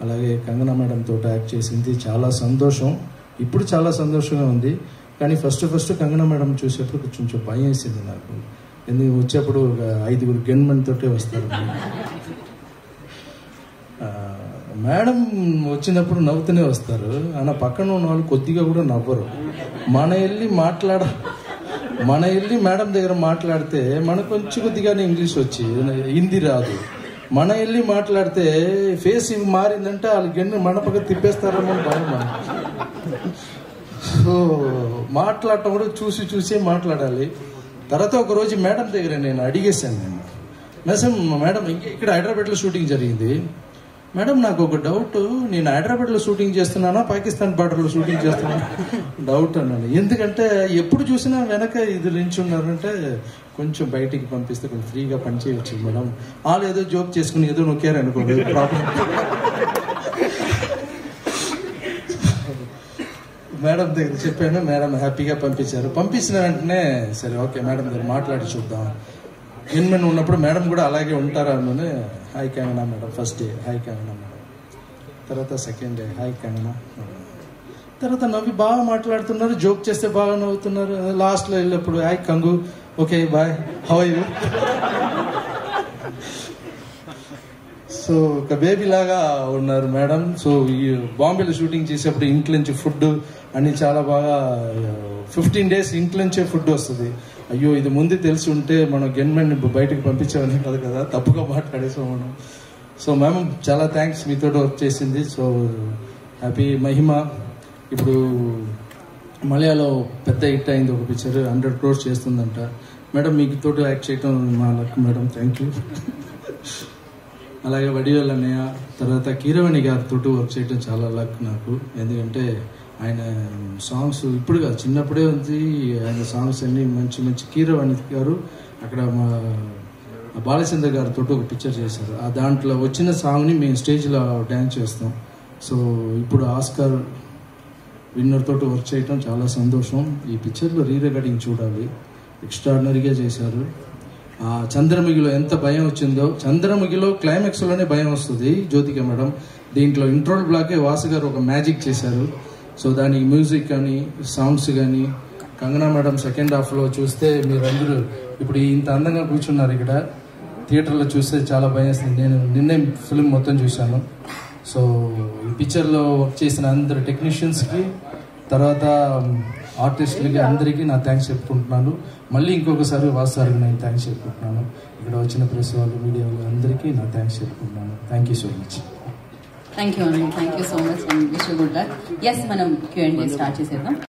అలాగే కంగనా మేడం తోట యాక్ట్ చేసింది చాలా సంతోషం ఇప్పుడు చాలా సంతోషంగా ఉంది కానీ ఫస్ట్ ఫస్ట్ కంగనా మేడం చూసేప్పుడు కొంచెం భయం వేసింది నాకు ఎందుకు వచ్చేప్పుడు ఒక ఐదుగురు గన్మెన్ తోటే వస్తారు ఆ, మేడం వచ్చినప్పుడు నవ్వుతూనే వస్తారు ఆయన పక్కన ఉన్న వాళ్ళు కొద్దిగా కూడా నవ్వరు మన వెళ్ళి మాట్లాడ మన వెళ్ళి మేడం దగ్గర మాట్లాడితే మనకు కొంచెం కొద్దిగానే ఇంగ్లీష్ వచ్చి హిందీ రాదు మన వెళ్ళి మాట్లాడితే ఫేస్ ఇవి మారిందంటే వాళ్ళు గెన్ను మన పక్క తిప్పేస్తారేమో అని భయం మనకి. సో మాట్లాడటం కూడా చూసి చూసి మాట్లాడాలి తర్వాత ఒక రోజు మేడం దగ్గర నేను అడిగేశాను నేను మేసం మేడం ఇంక- ఇక్కడ హైదరాబాద్లో షూటింగ్ జరిగింది మేడం నాకు ఒక డౌట్ నేను హైదరాబాద్లో షూటింగ్ చేస్తున్నానా పాకిస్తాన్ బార్డర్లో షూటింగ్ చేస్తున్నానా డౌట్ అన్నాను ఎందుకంటే ఎప్పుడు చూసినా వెనక ఇది నించున్నారంటే కొంచెం బయటికి పంపిస్తే కొంచెం ఫ్రీగా పనిచేయవచ్చు మేడం వాళ్ళు ఏదో జోక్ చేసుకుని ఏదో నొక్కారు అనుకోండి ప్రాబ్లం మేడం దగ్గర చెప్పాను మేడం హ్యాపీగా పంపించారు పంపించిన వెంటనే సరే ఓకే మేడం దగ్గర మాట్లాడి చూద్దాం ఎన్మెన్ ఉన్నప్పుడు మేడం కూడా అలాగే ఉంటారా అని hi Kangana madam first day hi Kangana madam తర్వాత సెకండ్ డే హాయ్ కంగనా తర్వాత నవ్వి బాగా మాట్లాడుతున్నారు జోక్ చేస్తే బాగా నవ్వుతున్నారు లాస్ట్లో వెళ్ళినప్పుడు hi Kangu okay bye how you so ఒక బేబీ లాగా ఉన్నారు మేడం సో ఈ బాంబేలో షూటింగ్ చేసేప్పుడు ఇంట్లో నుంచి ఫుడ్ అన్ని చాలా బాగా ఫిఫ్టీన్ డేస్ ఇంట్లో నుంచే ఫుడ్ వస్తుంది అయ్యో ఇది ముందు తెలిసి ఉంటే మనం గెన్మెన్ బయటకు పంపించేవని కాదు కదా తప్పుగా మాట్లాడేసాం మనం సో మ్యామ్ చాలా థ్యాంక్స్ మీతో వర్క్ చేసింది సో హ్యాపీ మహిమ ఇప్పుడు మలయాళం పెద్ద హిట్ అయింది ఒక పిక్చర్ హండ్రెడ్ క్రోర్స్ చేస్తుందంట మేడం మీకు తోటి యాక్ట్ చేయటం మా లక్ మేడం థ్యాంక్ యూ అలాగే వడియోల్ అన్నయ్య తర్వాత కీరవాణి గారితో వర్క్ చేయడం చాలా లక్ నాకు ఎందుకంటే ఆయన సాంగ్స్ ఇప్పుడు కాదు చిన్నప్పుడే ఉంది ఆయన సాంగ్స్ అన్ని మంచి మంచి కీరవాణి గారు అక్కడ మా బాలచంద్ర గారితో ఒక పిక్చర్ చేశారు ఆ దాంట్లో వచ్చిన సాంగ్ని మేము స్టేజ్లో డ్యాన్స్ చేస్తాం సో ఇప్పుడు ఆస్కార్ విన్నర్ తోటి వర్క్ చేయడం చాలా సంతోషం ఈ పిక్చర్లో రీ రికార్డింగ్ చూడాలి ఎక్స్ట్రాడినరీగా చేశారు ఆ చంద్రముఖిలో ఎంత భయం వచ్చిందో చంద్రముఖిలో క్లైమాక్స్లోనే భయం వస్తుంది జ్యోతిక మేడం దీంట్లో ఇంట్రోల్ బ్లాకే వాసు గారు ఒక మ్యాజిక్ చేశారు సో దానికి మ్యూజిక్ కానీ సాంగ్స్ కానీ కంగనా మేడం సెకండ్ హాఫ్లో చూస్తే మీరందరూ ఇప్పుడు ఇంత అందంగా కూర్చున్నారు ఇక్కడ థియేటర్లో చూస్తే చాలా భయం వేస్తుంది నేను నిన్నే ఫిల్మ్ మొత్తం చూశాను సో ఈ పిక్చర్లో వర్క్ చేసిన అందరు టెక్నీషియన్స్కి తర్వాత ఆర్టిస్టులకి అందరికీ నా థ్యాంక్స్ చెప్పుకుంటున్నాను మళ్ళీ ఇంకొకసారి వాసు సార్కి నేను థ్యాంక్స్ చెప్పుకుంటున్నాను ఇక్కడ వచ్చిన ప్రెస్ వాళ్ళు మీడియా వాళ్ళు అందరికీ నా థ్యాంక్స్ చెప్పుకుంటున్నాను thank you so much thank you అండి thank you so much and wish good luck yes మనం క్యూ అండ్ స్టార్ట్ చేసేద్దాం